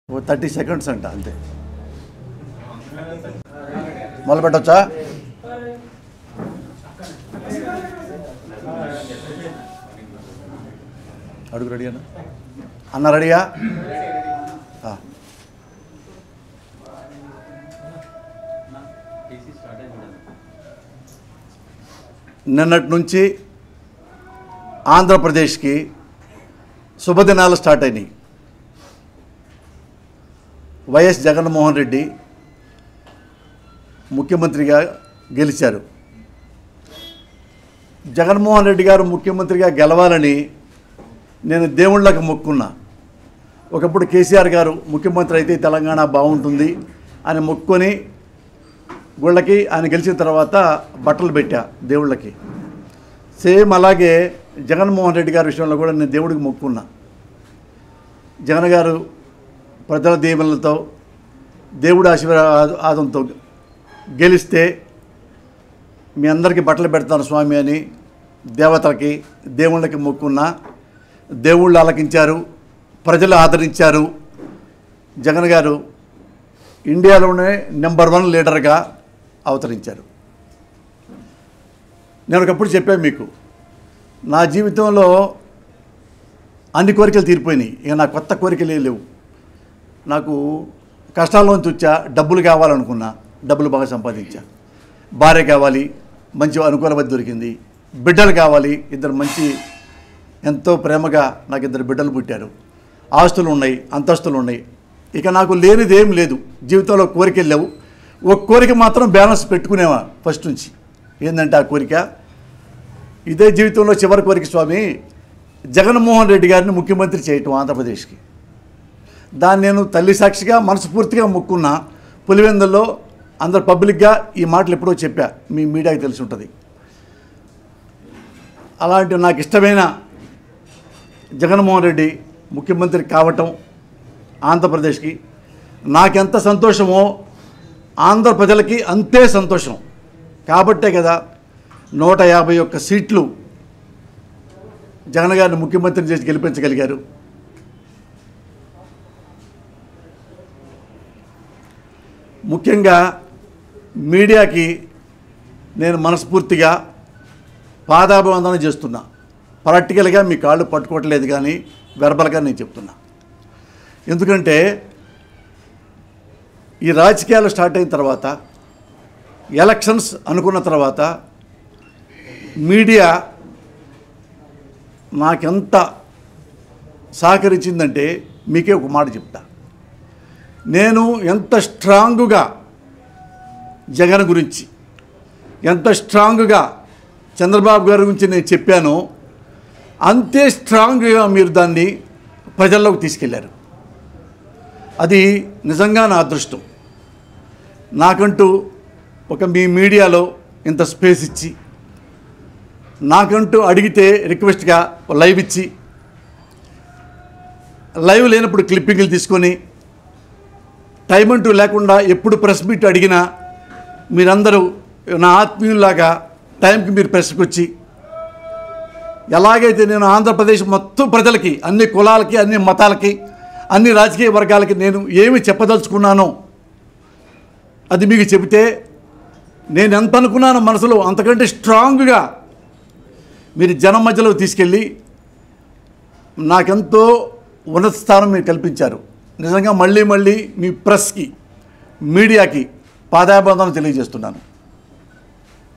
ఓ thirty seconds అంట అంతే మొదలు పెట్టచ్చా అడుగు రెడీ అన్న అన్న రెడీయా ఆ. నిన్నటి నుంచి ఆంధ్రప్రదేశ్కి శుభదినాలు స్టార్ట్ అయినాయి వైఎస్ జగన్మోహన్ రెడ్డి ముఖ్యమంత్రిగా గెలిచారు జగన్మోహన్ రెడ్డి గారు ముఖ్యమంత్రిగా గెలవాలని నేను దేవుళ్ళకి మొక్కున్నా ఒకప్పుడు కేసీఆర్ గారు ముఖ్యమంత్రి అయితే తెలంగాణ బాగుంటుంది అని మొక్కుకొని గుళ్ళకి ఆయన గెలిచిన తర్వాత బట్టలు పెట్టా దేవుళ్ళకి సేమ్ అలాగే జగన్మోహన్ రెడ్డి గారి విషయంలో కూడా నేను దేవుడికి మొక్కున్నా జగన్ గారు ప్రజల దీవెనలతో దేవుడి ఆశీర్వాదంతో గెలిస్తే మీ అందరికీ బట్టలు పెడతాను స్వామి అని దేవతలకి దేవుళ్ళకి మొక్కున్నా దేవుళ్ళు ఆలకించారు ప్రజలు ఆదరించారు జగన్ గారు ఇండియాలోనే నెంబర్ వన్ లీడర్గా అవతరించారు నేను ఒకప్పుడు చెప్పాను మీకు నా జీవితంలో అన్ని కోరికలు తీరిపోయినాయి ఇక నా కొత్త కోరికలే లేవు నాకు కష్టాల్లోంచి వచ్చా డబ్బులు కావాలనుకున్నా డబ్బులు బాగా సంపాదించా భార్య కావాలి మంచి అనుకూలమతి దొరికింది బిడ్డలు కావాలి ఇద్దరు మంచి ఎంతో ప్రేమగా నాకు ఇద్దరు బిడ్డలు పుట్టారు ఆస్తులు ఉన్నాయి అంతస్తులు ఉన్నాయి ఇక నాకు లేనిది ఏం లేదు జీవితంలో కోరికలు లేవు ఒక కోరిక మాత్రం బ్యాలెన్స్ పెట్టుకునేవా ఫస్ట్ నుంచి ఏంటంటే ఆ కోరిక ఇదే జీవితంలో చివరి కోరిక స్వామి జగన్మోహన్ రెడ్డి గారిని ముఖ్యమంత్రి చేయటం ఆంధ్రప్రదేశ్కి దాన్ని నేను తల్లి సాక్షిగా మనస్ఫూర్తిగా మొక్కున్నా పులివెందుల్లో అందరు పబ్లిక్గా ఈ మాటలు ఎప్పుడో చెప్పా మీ మీడియాకి తెలిసి ఉంటుంది అలాంటి నాకు ఇష్టమైన జగన్మోహన్ రెడ్డి ముఖ్యమంత్రి కావటం ఆంధ్రప్రదేశ్కి నాకెంత సంతోషమో ఆంధ్ర ప్రజలకి అంతే సంతోషం కాబట్టే కదా నూట యాభై ఒక్క సీట్లు జగన్ గారిని ముఖ్యమంత్రి చేసి గెలిపించగలిగారు ముఖ్యంగా మీడియాకి నేను మనస్ఫూర్తిగా పాదాభివందన చేస్తున్నా ప్రాక్టికల్గా మీ కాళ్ళు పట్టుకోవట్లేదు కానీ వెర్బల్గా నేను చెప్తున్నా ఎందుకంటే ఈ రాజకీయాలు స్టార్ట్ అయిన తర్వాత ఎలక్షన్స్ అనుకున్న తర్వాత మీడియా నాకెంత సహకరించిందంటే మీకే ఒక మాట చెప్తా నేను ఎంత స్ట్రాంగుగా జగన్ గురించి ఎంత స్ట్రాంగ్గా చంద్రబాబు గారి గురించి నేను చెప్పానో అంతే స్ట్రాంగ్గా మీరు దాన్ని ప్రజల్లోకి తీసుకెళ్లారు అది నిజంగా నా అదృష్టం నాకంటూ ఒక మీ మీడియాలో ఇంత స్పేస్ ఇచ్చి నాకంటూ అడిగితే రిక్వెస్ట్గా లైవ్ ఇచ్చి లైవ్ లేనప్పుడు క్లిప్పింగ్లు తీసుకొని టైం అంటూ లేకుండా ఎప్పుడు ప్రెస్ మీట్ అడిగినా మీరందరూ నా ఆత్మీయుల్లాగా టైంకి మీరు ప్రెస్కి వచ్చి ఎలాగైతే నేను ఆంధ్రప్రదేశ్ మొత్తం ప్రజలకి అన్ని కులాలకి అన్ని మతాలకి అన్ని రాజకీయ వర్గాలకి నేను ఏమి చెప్పదలుచుకున్నానో అది మీకు చెబితే నేను ఎంత అనుకున్నానో మనసులో అంతకంటే స్ట్రాంగ్గా మీరు జనం మధ్యలో తీసుకెళ్ళి నాకెంతో ఉన్నత స్థానం మీరు కల్పించారు నిజంగా మళ్ళీ మళ్ళీ మీ ప్రెస్కి మీడియాకి పాదాబంధన తెలియజేస్తున్నాను